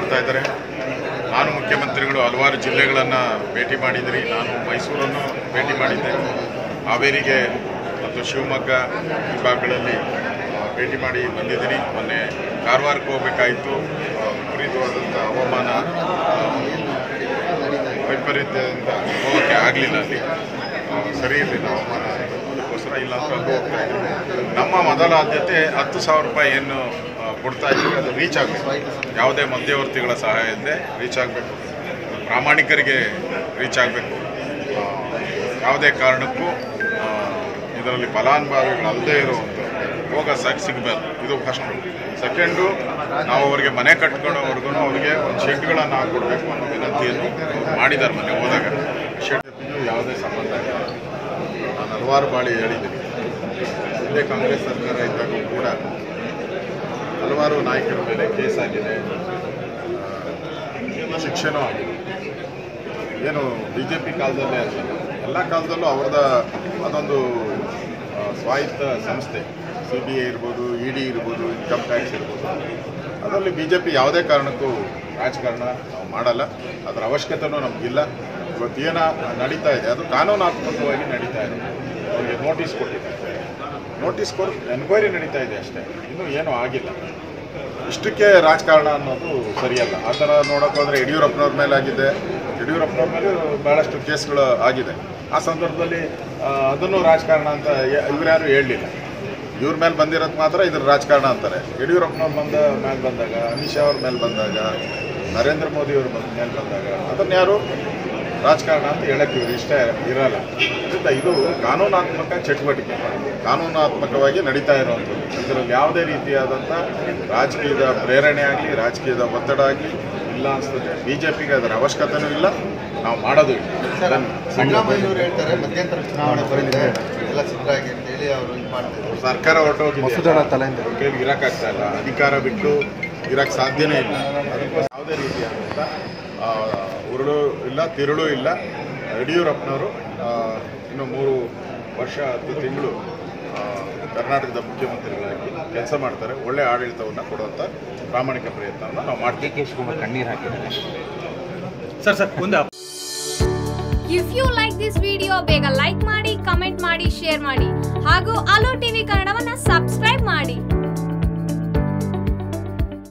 ಮಾಡ್ತಾ ಇದ್ದಾರೆ ನಾನು ಮುಖ್ಯಮಂತ್ರಿಗಳು ಹಲವಾರು ಜಿಲ್ಲೆಗಳನ್ನು ಭೇಟಿ ಮಾಡಿದ್ರಿ ನಾನು ಮೈಸೂರನ್ನು ಭೇಟಿ ಮಾಡಿದ್ದೆ ಹಾವೇರಿಗೆ ಮತ್ತು ಶಿವಮೊಗ್ಗ ವಿಭಾಗಗಳಲ್ಲಿ ಆ, ಭೇಟಿ ಮಾಡಿ ಬಂದಿದ್ದೀನಿ ಮೊನ್ನೆ ಕಾರವಾರಕ್ಕೆ ಹೋಗಬೇಕಾಯಿತು ವಿಪರೀತವಾದಂಥ ಹವಾಮಾನ ಆ, ವೈಪರೀತ್ಯದಿಂದ ಹೋಗೋಕ್ಕೆ ಆಗಲಿಲ್ಲ ಅಲ್ಲಿ ಆ, ಸರಿ ಇರಲಿಲ್ಲ ಹವಾಮಾನ ಅದಕ್ಕೋಸ್ಕರ ಇಲ್ಲ ಅಂತ ಅಲ್ಲಿ ಹೋಗ್ತಾ ಇದ್ವಿ ನಮ್ಮ ಮೊದಲ ಆದ್ಯತೆ ಹತ್ತು ಸಾವಿರ ರೂಪಾಯಿ ಏನು ಆ, ಕೊಡ್ತಾ ಇದ್ದೀವಿ ಅದು ರೀಚ್ ಆಗಬೇಕು ಯಾವುದೇ ಮಧ್ಯವರ್ತಿಗಳ ಸಹಾಯ ಇಲ್ಲದೆ ರೀಚ್ ಆಗಬೇಕು ಪ್ರಾಮಾಣಿಕರಿಗೆ ರೀಚ್ ಆಗಬೇಕು ಯಾವುದೇ ಕಾರಣಕ್ಕೂ ಆ, ಇದರಲ್ಲಿ ಫಲಾನುಭವಿಗಳಲ್ಲದೇ ಇರುವಂಥ ರೋಗ ಸಾಕು ಸಿಗಬಾರ್ದು ಇದು ಫಸ್ಟು ಸೆಕೆಂಡು ನಾವು ಅವರಿಗೆ ಮನೆ ಕಟ್ಕೊಳ್ಳೋವರೆಗೂ ಅವರಿಗೆ ಒಂದು ಶೆಡ್ಗಳನ್ನು ಹಾಕ್ಕೊಡ್ಬೇಕು ಅನ್ನೋ ವಿನಂತಿಯನ್ನು ಮಾಡಿದ್ದಾರೆ ಮೊನ್ನೆ ಹೋದಾಗ ಶೆಡ್ ಯಾವುದೇ ಸಂಬಂಧ ಇಲ್ಲ ನಾನು ಹಲವಾರು ಬಾಳಿ ಹೇಳಿದ್ದೀನಿ ಹಿಂದೆ ಕಾಂಗ್ರೆಸ್ ಸರ್ಕಾರ ಇದ್ದಾಗ ಕೂಡ ಹಲವಾರು ನಾಯಕರ ಮೇಲೆ ಕೇಸ್ ಆಗಿದೆ ಆ, ಶಿಕ್ಷೆನೂ ಆಗಿದೆ ಏನು ಬಿ ಜೆ ಪಿ ಕಾಲದಲ್ಲೇ ಅಲ್ಲ ಎಲ್ಲ ಕಾಲದಲ್ಲೂ ಅವ್ರದ ಅದೊಂದು ಆ, ಸ್ವಾಯತ್ತ ಸಂಸ್ಥೆ ಸಿ ಬಿ ಐ ಇರ್ಬೋದು ಇ ಡಿ ಇರ್ಬೋದು ಇನ್ಕಮ್ ಟ್ಯಾಕ್ಸ್ ಇರ್ಬೋದು ಅದರಲ್ಲಿ ಬಿ ಜೆ ಪಿ ಯಾವುದೇ ಕಾರಣಕ್ಕೂ ರಾಜಕಾರಣ ನಾವು ಮಾಡಲ್ಲ ಅದರ ಅವಶ್ಯಕತೆನೂ ನಮಗಿಲ್ಲ ಇವತ್ತು ಏನ ನಡೀತಾ ಇದೆ ಅದು ಕಾನೂನಾತ್ಮಕವಾಗಿ ನಡೀತಾ ಇದೆ ಅವರಿಗೆ ನೋಟಿಸ್ ಕೊಟ್ಟಿದ್ದಾರೆ ನೋಟಿಸ್ ಕೊಟ್ಟು ಎನ್ಕ್ವೈರಿ ನಡೀತಾ ಇದೆ ಅಷ್ಟೇ ಇನ್ನೂ ಏನೂ ಆಗಿಲ್ಲ ಇಷ್ಟಕ್ಕೆ ರಾಜಕಾರಣ ಅನ್ನೋದು ಸರಿಯಲ್ಲ ಆ ಥರ ನೋಡೋಕೆ ಹೋದರೆ ಯಡಿಯೂರಪ್ಪನವ್ರ ಮೇಲೆ ಆಗಿದೆ ಯಡಿಯೂರಪ್ಪನವ್ರ ಮೇಲೆ ಭಾಳಷ್ಟು ಕೇಸ್ಗಳು ಆಗಿದೆ ಆ ಸಂದರ್ಭದಲ್ಲಿ ಆ, ಅದನ್ನು ರಾಜಕಾರಣ ಅಂತ ಇವರ್ಯಾರು ಹೇಳಲಿಲ್ಲ ಇವ್ರ ಮೇಲೆ ಬಂದಿರೋದು ಮಾತ್ರ ಇದ್ರ ರಾಜಕಾರಣ ಅಂತಾರೆ ಯಡಿಯೂರಪ್ಪನವ್ರು ಬಂದ ಮೇಲೆ ಬಂದಾಗ ಅಮಿತ್ ಶಾ ಅವ್ರ ಮೇಲೆ ಬಂದಾಗ ನರೇಂದ್ರ ಮೋದಿ ಅವ್ರ ಬಂದ ಮೇಲೆ ಬಂದಾಗ ಅದನ್ನ ಯಾರು ರಾಜಕಾರಣ ಅಂತ ಹೇಳಕ್ಕೆ ಇವ್ರು ಇಷ್ಟ ಇರಲ್ಲ ಅದರಿಂದ ಇದು ಕಾನೂನಾತ್ಮಕ ಚಟುವಟಿಕೆ ಕಾನೂನಾತ್ಮಕವಾಗಿ ನಡೀತಾ ಇರುವಂಥದ್ದು ಇದರಲ್ಲಿ ಯಾವುದೇ ರೀತಿಯಾದಂಥ ರಾಜಕೀಯದ ಪ್ರೇರಣೆ ಆಗಲಿ ರಾಜಕೀಯದ ಒತ್ತಡ ಆಗಲಿ ಇಲ್ಲ ಅನ್ಸ್ತದೆ ಬಿ ಜೆ ಪಿಗೆ ಅದರ ಅವಶ್ಯಕತೆನೂ ಇಲ್ಲ ನಾವು ಮಾಡೋದು ಇಲ್ಲ ಅದನ್ನು ಸಿದ್ದರಾಮಯ್ಯವರು ಹೇಳ್ತಾರೆ ಮಧ್ಯಂತರ ಚುನಾವಣೆ ಬರುತ್ತೆ ಎಲ್ಲ ಸಿದ್ಧರಾಗಿ ಅಂತ ಹೇಳಿ ಅವರು ಇದು ಮಾಡ್ತಿದ್ರು ಸರ್ಕಾರ ಹೊರಟೋಗಿದೆ ಮಸೂದನ ತಲೆಯಿಂದ. ಅವ್ರ ಕೈಲಿ ಇರೋಕ್ಕಾಗ್ತಾ ಇಲ್ಲ ಅಧಿಕಾರ ಬಿಟ್ಟು ಇರಕ್ಕೆ ಸಾಧ್ಯನೇ ಇಲ್ಲ ಅದಕ್ಕೋಸ್ಕರ ಯಾವುದೇ ರೀತಿಯಾದಂಥ ಆ, ಉರುಳು ಇಲ್ಲ ತಿರುಳು ಇಲ್ಲ ಯಡಿಯೂರಪ್ಪನವರು ಆ, ಇನ್ನು ಮೂರು ವರ್ಷ ಹತ್ತು ತಿಂಗಳು ಆ, ಕರ್ನಾಟಕದ ಮುಖ್ಯಮಂತ್ರಿಗಳಾಗಿ ಕೆಲಸ ಮಾಡ್ತಾರೆ ಒಳ್ಳೆ ಆಡಳಿತವನ್ನು ಕೊಡುವಂಥ ಪ್ರಾಮಾಣಿಕ ಪ್ರಯತ್ನವನ್ನು ನಾವು ಮಾಡ್ತೀವಿ ಡಿ ಕೆ ಶಿವಕುಮಾರ್ ಕಣ್ಣೀರು ಹಾಕಿದ್ದಾರೆ ಸರ್ ಸರ್ ಮುಂದೆ if you like this video ಬೇಗ ಲೈಕ್ ಮಾಡಿ ಕಮೆಂಟ್ ಮಾಡಿ ಶೇರ್ ಮಾಡಿ ಹಾಗೂ ಅಲೋ ಟಿವಿ ಕನ್ನಡವನ್ನ ಸಬ್ಸ್ಕ್ರೈಬ್ ಮಾಡಿ